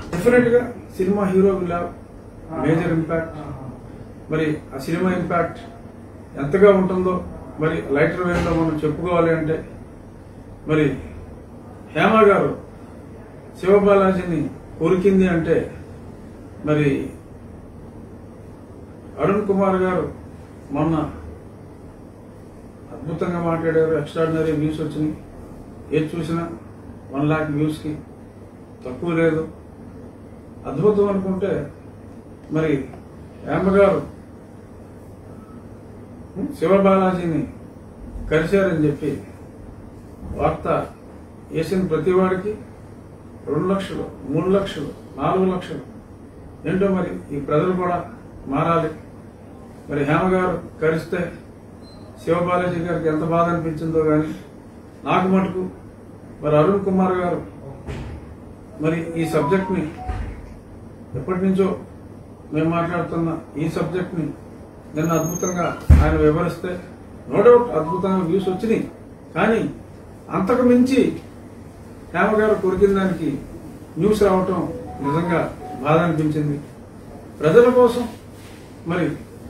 definite గా cinema hero will have major impact మరి ఆ సినిమా ఇంపాక్ట్ ఎంతగా ఉంటుందో మరి లైటర్ వేలో మనం చెప్పుకోవాలి అంటే మరి హేమ గారు శివబాలాజీని కొరికింది అంటే మరి అరుణ్ కుమార్ గారు మొన్న అద్భుతంగా మాట్లాడారు ఎక్స్ట్రాడినరీ వ్యూస్ వచ్చినాయి ఏది చూసినా వన్ లాక్ వ్యూస్కి తక్కువ లేదు అద్భుతం అనుకుంటే మరి హేమ గారు శివబాలాజీని కలిశారని చెప్పి వార్త వేసిన ప్రతి వాడికి రెండు లక్షలు మూడు లక్షలు నాలుగు లక్షలు ఏంటో మరి ఈ ప్రజలు కూడా మారాలి మరి హేమ గారు కలిస్తే శివబాలాజీ గారికి ఎంత బాధ అనిపించిందో కానీ నాకు మటుకు మరి అరుణ్ కుమార్ గారు మరి ఈ సబ్జెక్ట్ని ఎప్పటి నుంచో మేము మాట్లాడుతున్న ఈ సబ్జెక్ట్ని నిన్న అద్భుతంగా ఆయన వివరిస్తే నో డౌట్ అద్భుతంగా వ్యూస్ వచ్చినాయి కానీ అంతకు మించి హేమ గారు కొరికిన దానికి న్యూస్ రావటం నిజంగా బాధ అనిపించింది ప్రజల కోసం మరి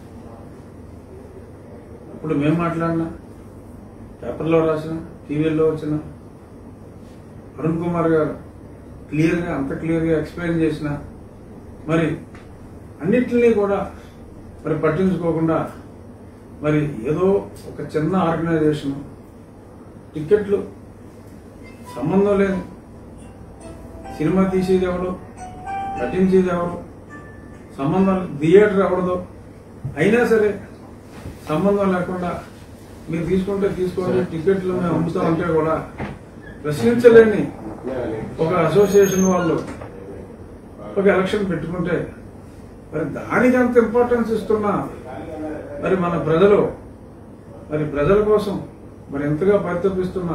ఇప్పుడు మేము మాట్లాడినా పేపర్లో రాసిన టీవీలో వచ్చిన అరుణ్ కుమార్ గారు క్లియర్గా అంత క్లియర్గా ఎక్స్ప్లెయిన్ చేసిన మరి అన్నిటినీ కూడా మరి పట్టించుకోకుండా మరి ఏదో ఒక చిన్న ఆర్గనైజేషన్ టికెట్లు సంబంధం లేదు సినిమా తీసేది ఎవడు నటించేది ఎవరు సంబంధం థియేటర్ ఎవడదో అయినా సరే సంబంధం లేకుండా మీరు తీసుకుంటే తీసుకోండి టికెట్లు మేము అమ్ముతా ఉంటే కూడా ప్రశ్నించలేని ఒక అసోసియేషన్ వాళ్ళు ఒక ఎలక్షన్ పెట్టుకుంటే మరి దానికి అంత ఇంపార్టెన్స్ ఇస్తున్నా మరి మన ప్రజలు మరి ప్రజల కోసం మరి ఎంతగా పరితపిస్తున్న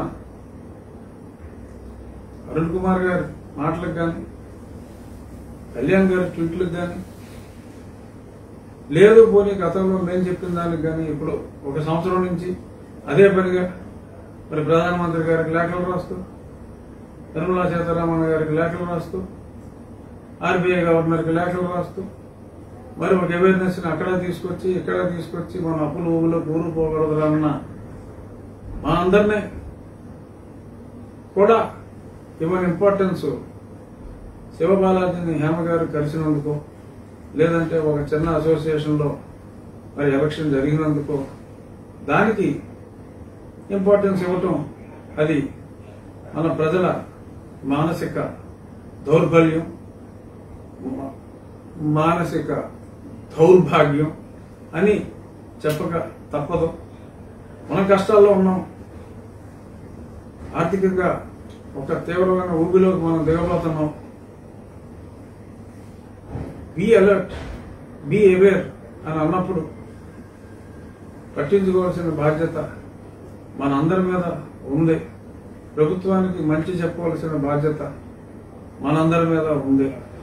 అరుణ్ కుమార్ గారి మాటలకు కానీ కళ్యాణ్ గారి ట్వీట్లకు కానీ లేదు పోనీ గతంలో మేము చెప్పిన దానికి కానీ ఇప్పుడు ఒక సంవత్సరం నుంచి అదే పనిగా మరి ప్రధానమంత్రి గారికి లేఖలు రాస్తూ నిర్మలా సీతారామన్ గారికి లేఖలు రాస్తూ ఆర్బీఐ గవర్నర్కి లేఖలు రాస్తూ మరి ఒక అవేర్నెస్ ని అక్కడ తీసుకొచ్చి ఇక్కడ తీసుకొచ్చి మన అప్పులు ఊబులో ఊరు పోగలదన్న మా అందరినీ కూడా ఇవ్వని ఇంపార్టెన్స్ శివబాలాజీని హేమ గారు కలిసినందుకు లేదంటే ఒక చిన్న అసోసియేషన్లో మరి ఎలక్షన్ జరిగినందుకు దానికి ఇంపార్టెన్స్ ఇవ్వటం అది మన ప్రజల మానసిక దౌర్బల్యం మా- మానసిక దౌర్భాగ్యం అని చెప్పక తప్పదు మన కష్టాల్లో ఉన్నాం ఆర్థికంగా ఒక తీవ్రమైన ఊబిలోకి మనం దిగబోతున్నాం బీ అలర్ట్ బీ అవేర్ అని అన్నప్పుడు పట్టించుకోవాల్సిన బాధ్యత మనందరి మీద ఉంది ప్రభుత్వానికి మంచి చెప్పవలసిన బాధ్యత మనందరి మీద ఉంది